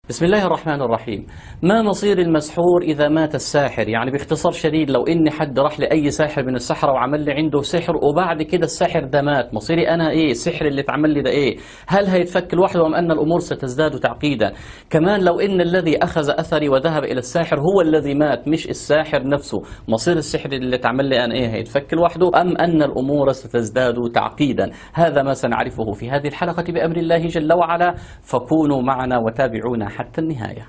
بسم الله الرحمن الرحيم ما مصير المسحور إذا مات الساحر يعني باختصار شديد لو إني حد راح لأي ساحر من السحرة وعمل لي عنده سحر وبعد كده الساحر ده مات مصيري أنا إيه السحر اللي اتعمل لي ده إيه هل هيتفك لوحده أم أن الأمور ستزداد تعقيدا كمان لو إن الذي أخذ أثري وذهب إلى الساحر هو الذي مات مش الساحر نفسه مصير السحر اللي اتعمل لي أنا إيه هيتفك لوحده أم أن الأمور ستزداد تعقيدا هذا ما سنعرفه في هذه الحلقة بأمر الله جل وعلا فكونوا معنا وتابعونا حتى النهاية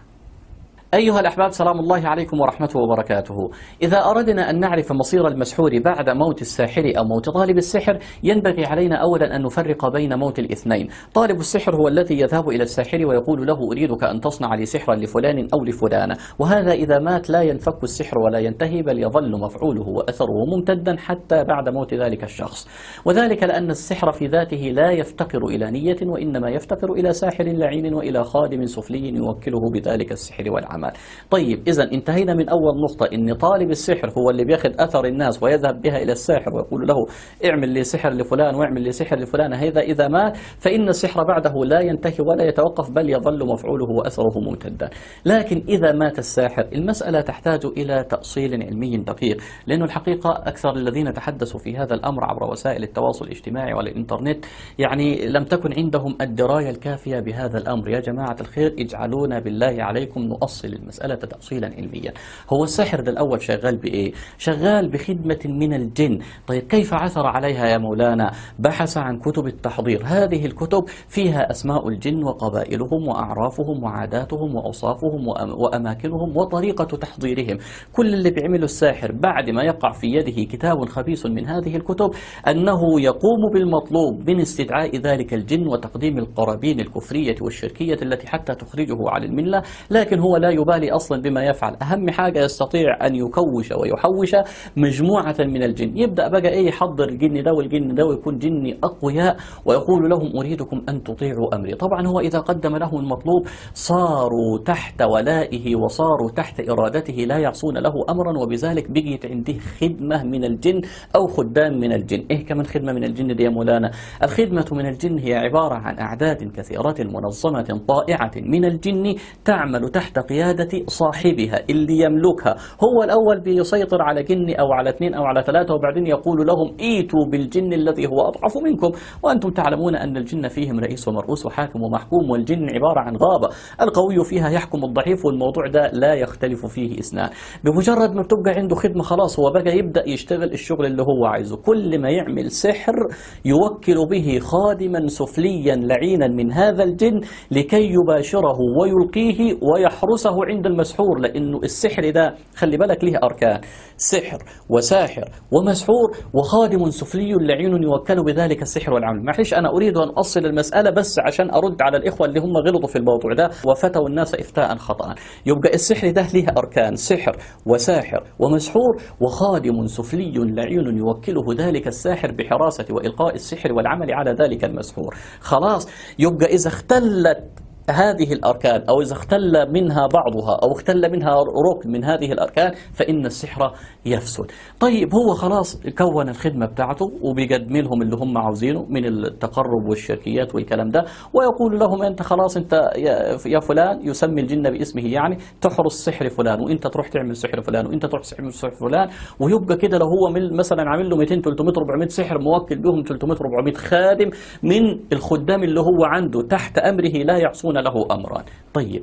أيها الأحباب سلام الله عليكم ورحمته وبركاته إذا أردنا أن نعرف مصير المسحور بعد موت الساحر أو موت طالب السحر ينبغي علينا أولا أن نفرق بين موت الاثنين طالب السحر هو الذي يذهب إلى الساحر ويقول له أريدك أن تصنع لي سحرا لفلان أو لفلانة وهذا إذا مات لا ينفك السحر ولا ينتهي بل يظل مفعوله وأثره ممتدا حتى بعد موت ذلك الشخص وذلك لأن السحر في ذاته لا يفتقر إلى نية وإنما يفتقر إلى ساحر لعين وإلى خادم سفلي يوكله بذلك السحر والعمل الأعمال طيب إذا انتهينا من أول نقطة إن طالب السحر هو اللي بياخذ أثر الناس ويذهب بها إلى الساحر ويقول له اعمل لي سحر لفلان واعمل لي سحر لفلان هذا إذا مات فإن السحر بعده لا ينتهي ولا يتوقف بل يظل مفعوله وأثره ممتدا لكن إذا مات الساحر المسألة تحتاج إلى تأصيل علمي دقيق لأنه الحقيقة أكثر الذين تحدثوا في هذا الأمر عبر وسائل التواصل الاجتماعي والإنترنت يعني لم تكن عندهم الدراية الكافية بهذا الأمر يا جماعة الخير اجعلونا بالله عليكم نؤصل المسألة تأصيلا علميا هو السحر ده الأول شغال بإيه؟ شغال بخدمة من الجن طيب كيف عثر عليها يا مولانا؟ بحث عن كتب التحضير هذه الكتب فيها أسماء الجن وقبائلهم وأعرافهم وعاداتهم وأوصافهم وأماكنهم وطريقة تحضيرهم كل اللي بيعمله الساحر بعد ما يقع في يده كتاب خبيث من هذه الكتب أنه يقوم بالمطلوب من استدعاء ذلك الجن وتقديم القرابين الكفرية والشركية التي حتى تخرجه عن الملة لكن هو لا يبالي أصلا بما يفعل أهم حاجة يستطيع أن يكوش ويحوش مجموعة من الجن يبدأ بقى إيه يحضر الجن ده والجن ده ويكون جني أقوياء ويقول لهم أريدكم أن تطيعوا أمري طبعا هو إذا قدم لهم المطلوب صاروا تحت ولائه وصاروا تحت إرادته لا يعصون له أمرا وبذلك بقيت عنده خدمة من الجن أو خدام من الجن إيه كمان خدمة من الجن دي يا مولانا الخدمة من الجن هي عبارة عن أعداد كثيرة منظمة طائعة من الجن تعمل تحت قيادة صاحبها اللي يملكها هو الأول بيسيطر على جن أو على اثنين أو على ثلاثة وبعدين يقول لهم ايتوا بالجن الذي هو أضعف منكم وأنتم تعلمون أن الجن فيهم رئيس ومرؤوس وحاكم ومحكوم والجن عبارة عن غابة القوي فيها يحكم الضعيف والموضوع ده لا يختلف فيه اثنان بمجرد ما بتبقى عنده خدمة خلاص هو بقى يبدأ يشتغل الشغل اللي هو عايزه كل ما يعمل سحر يوكل به خادما سفليا لعينا من هذا الجن لكي يباشره ويلقيه ويحرسه عند المسحور لأنه السحر ده خلي بالك له أركان سحر وساحر ومسحور وخادم سفلي لعين يوكل بذلك السحر والعمل معلش أنا أريد أن أصل المسألة بس عشان أرد على الإخوة اللي هم غلطوا في الموضوع ده وفتوا الناس إفتاء خطأ يبقى السحر ده له أركان سحر وساحر ومسحور وخادم سفلي لعين يوكله ذلك الساحر بحراسة وإلقاء السحر والعمل على ذلك المسحور خلاص يبقى إذا اختلت هذه الأركان أو إذا اختل منها بعضها أو اختل منها ركن من هذه الأركان فإن السحر يفسد طيب هو خلاص كون الخدمة بتاعته وبيقدم لهم اللي هم عاوزينه من التقرب والشركيات والكلام ده ويقول لهم أنت خلاص أنت يا فلان يسمي الجن باسمه يعني تحرس سحر فلان وأنت تروح تعمل سحر فلان وأنت تروح تعمل سحر فلان ويبقى كده لو هو مثلا عامل له 200 300 400 سحر موكل بهم 300 400 خادم من الخدام اللي هو عنده تحت أمره لا يعصون له أمران طيب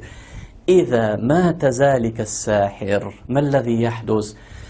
إذا مات ذلك الساحر ما الذي يحدث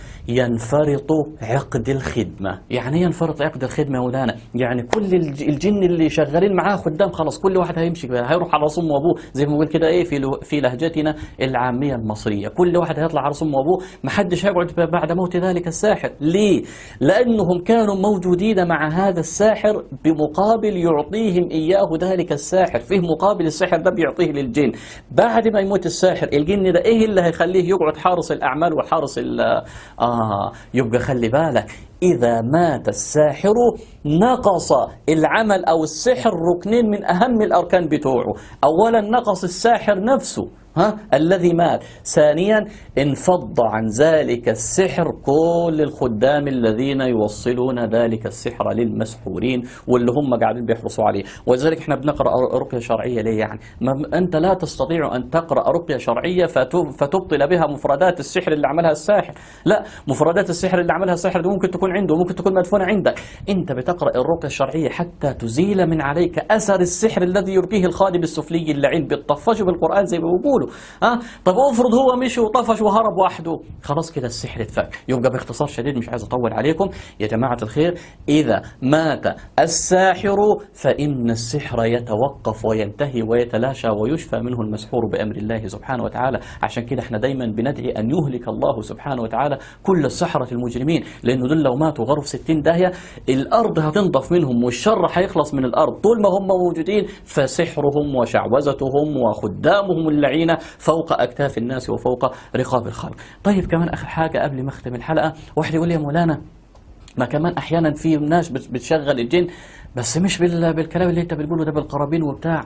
ينفرط عقد الخدمة يعني ينفرط عقد الخدمة يا مولانا يعني كل الجن اللي شغالين معاه خدام خلاص كل واحد هيمشي هيروح على صم وابوه زي ما بقول كده ايه في في لهجتنا العامية المصرية كل واحد هيطلع على صم وابوه ما حدش هيقعد بعد موت ذلك الساحر ليه لأنهم كانوا موجودين مع هذا الساحر بمقابل يعطيهم إياه ذلك الساحر فيه مقابل الساحر ده بيعطيه للجن بعد ما يموت الساحر الجن ده ايه اللي هيخليه يقعد حارس الأعمال وحارس آه آه يبقى خلي بالك إذا مات الساحر نقص العمل أو السحر ركنين من أهم الأركان بتوعه أولا نقص الساحر نفسه ها الذي مات ثانيا انفض عن ذلك السحر كل الخدام الذين يوصلون ذلك السحر للمسحورين واللي هم قاعدين بيحرصوا عليه ولذلك احنا بنقرا رقيه شرعيه ليه يعني ما انت لا تستطيع ان تقرا رقيه شرعيه فتبطل بها مفردات السحر اللي عملها الساحر لا مفردات السحر اللي عملها الساحر دي ممكن تكون عنده ممكن تكون مدفونه عندك انت بتقرا الرقيه الشرعيه حتى تزيل من عليك اثر السحر الذي يلقيه الخادم السفلي اللعين بيطفشه بالقران زي ما بيقولوا ها طب افرض هو مشي وطفش وهرب وحده خلاص كده السحر اتفك يبقى باختصار شديد مش عايز اطول عليكم يا جماعه الخير اذا مات الساحر فان السحر يتوقف وينتهي ويتلاشى ويشفى منه المسحور بامر الله سبحانه وتعالى عشان كده احنا دايما بندعي ان يهلك الله سبحانه وتعالى كل السحره المجرمين لانه دول لو ماتوا غروا في 60 داهيه الارض هتنضف منهم والشر هيخلص من الارض طول ما هم موجودين فسحرهم وشعوذتهم وخدامهم اللعينه فوق أكتاف الناس وفوق رقاب الخلق طيب كمان آخر حاجة قبل ما أختم الحلقة واحد يقول لي يا مولانا ما كمان أحيانا في ناس بتشغل الجن بس مش بالكلام اللي أنت بتقوله ده بالقرابين وبتاع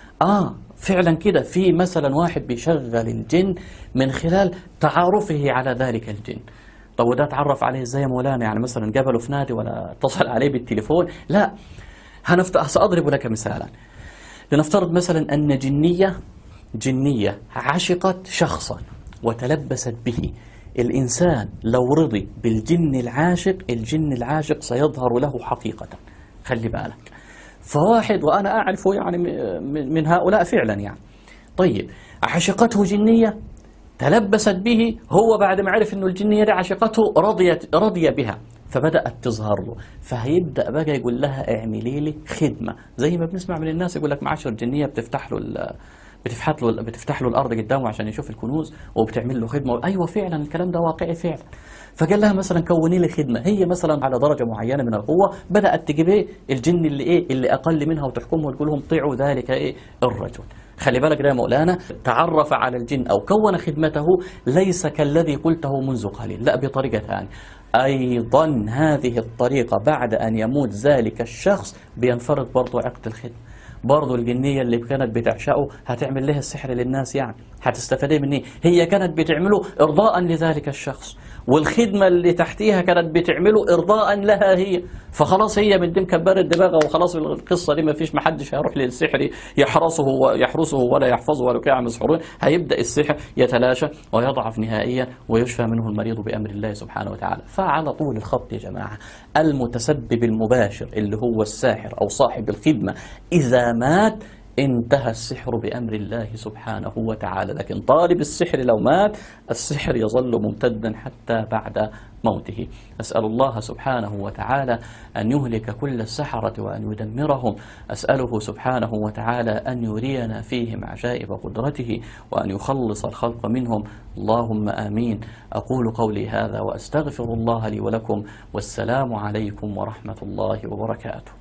آه فعلا كده في مثلا واحد بيشغل الجن من خلال تعارفه على ذلك الجن طب وده اتعرف عليه ازاي يا مولانا يعني مثلا قبله في نادي ولا اتصل عليه بالتليفون لا هنفتح سأضرب لك مثالا لنفترض مثلا أن جنية جنية عشقت شخصا وتلبست به الإنسان لو رضي بالجن العاشق الجن العاشق سيظهر له حقيقة خلي بالك فواحد وأنا أعرفه يعني من هؤلاء فعلا يعني طيب عشقته جنية تلبست به هو بعد ما عرف انه الجنيه دي عشقته رضيت رضي بها فبدات تظهر له فهيبدا بقى يقول لها اعملي لي خدمه زي ما بنسمع من الناس يقول لك معاشر جنيه بتفتح له بتفتح له بتفتح له الارض قدامه عشان يشوف الكنوز وبتعمل له خدمه ايوه فعلا الكلام ده واقعي فعلا فقال لها مثلا كوني لي خدمه هي مثلا على درجه معينه من القوه بدات تجيب ايه الجن اللي ايه اللي اقل منها وتحكمه وتقول لهم طيعوا ذلك ايه الرجل خلي بالك ده يا مولانا تعرف على الجن او كون خدمته ليس كالذي قلته منذ قليل لا بطريقه ثانيه ايضا هذه الطريقه بعد ان يموت ذلك الشخص بينفرد برضه عقد الخدمه برضه الجنية اللي كانت بتعشقه هتعمل لها السحر للناس يعني هتستفاد من ايه هي كانت بتعمله إرضاء لذلك الشخص والخدمة اللي تحتيها كانت بتعمله إرضاء لها هي فخلاص هي من دي مكبرة دماغها وخلاص القصة دي ما فيش محدش هيروح للسحر يحرسه يحرسه ولا يحفظه ولا كاع مسحورون هيبدأ السحر يتلاشى ويضعف نهائيا ويشفى منه المريض بأمر الله سبحانه وتعالى فعلى طول الخط يا جماعة المتسبب المباشر اللي هو الساحر أو صاحب الخدمة إذا مات انتهى السحر بأمر الله سبحانه وتعالى لكن طالب السحر لو مات السحر يظل ممتدا حتى بعد موته أسأل الله سبحانه وتعالى أن يهلك كل السحرة وأن يدمرهم أسأله سبحانه وتعالى أن يرينا فيهم عجائب قدرته وأن يخلص الخلق منهم اللهم آمين أقول قولي هذا وأستغفر الله لي ولكم والسلام عليكم ورحمة الله وبركاته